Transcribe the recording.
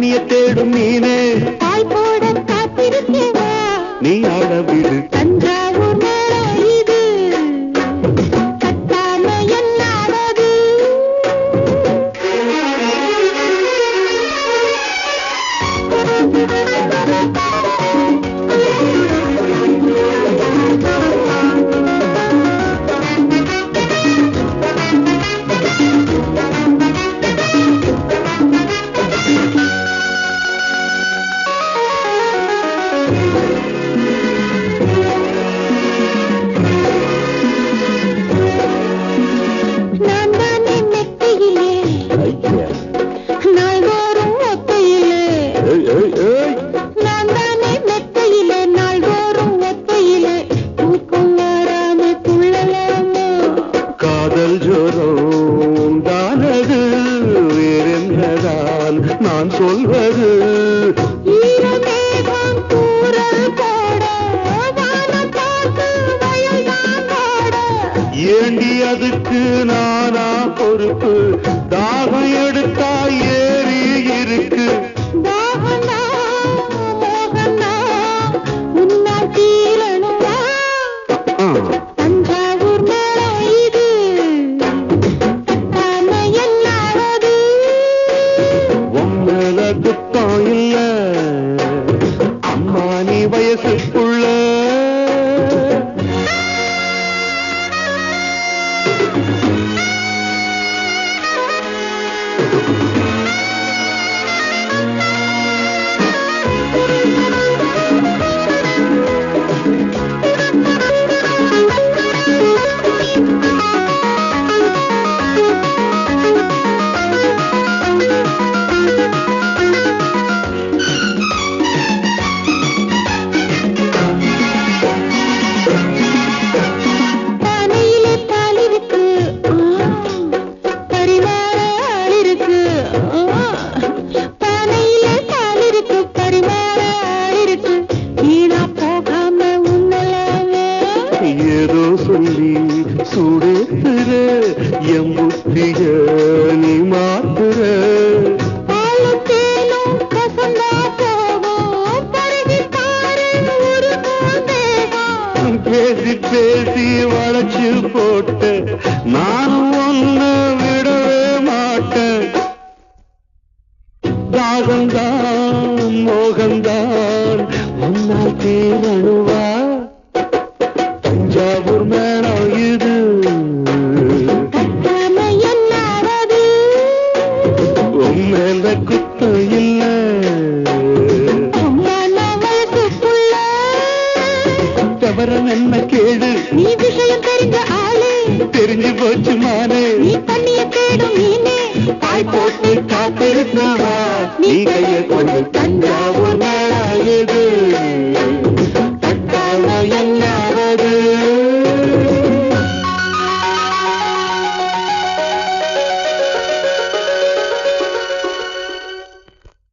தண்ணிய தேடும் மீனே பால் போட காத்திருக்கேவா நீ அளவிடு தஞ்சாவூர் மேளம் இது கட்டான என்னானது நான் தானே மெத்தையிலே ஐயா. நாள்தோறும் ஒத்தையிலே ஏய், ஏய், ஏய். நான் தானே மெத்தையிலே நாள்தோறும் ஒத்தையிலே தூக்கம் வராமல் துள்ளலாமா காதல் ஜோரம் உண்டானது வேறென்னதான் நான் சொல்வது ஈரமேகம் தூறல் போட வானம் பார்த்து வயல்தான் ஓட ஏண்டி அதுக்கு நானா பொறுப்பு தாகம் எடுத்தா ஏறி இருக்கு தாகனா மோகனா உன்னால் தீரணுமா ஆ. தஞ்சாவூர் மேளம் இது கட்டான என்னானது உம்மேல குத்தம் இல்ல அம்மா நீ வயசுக்குள்ள பானையிலே பால் இருக்கு ஆ, பரிமாற ஆள் இருக்கு ஆ, பானையிலே பால் இருக்கு பரிமாற ஆள் இருக்கு வீணா போகாம உண்ணலாமே ஏதோ சொல்லி சுடேத்துற எம் புத்திய நீ மாத்துற பாலும் தேனும் கசந்தா போகும் பருகி பாரு ஒரு தேகம் பேசி பேசி வளைச்சு போட்ட நானும் ஒன்னு விடவே மாட்டேன் தாகந்தான் மோகந்தான் முன்னால் தேரணுவா தஞ்சாவூர் மேளம் இது கட்டாம என்னாவது உண்மையில குத்தம் இல்ல அம்மான வயசுக்குள்ள தவறம் என்ன கேடு நீ விஷயம் தெரிஞ்ச ஆளு தெரிஞ்சு போச்சு மானே நீ தண்ணிய தேடும் மீனே தாய் போட்டு காத்திருக்கவா நீ கைய கொண்டு தஞ்சாவூர்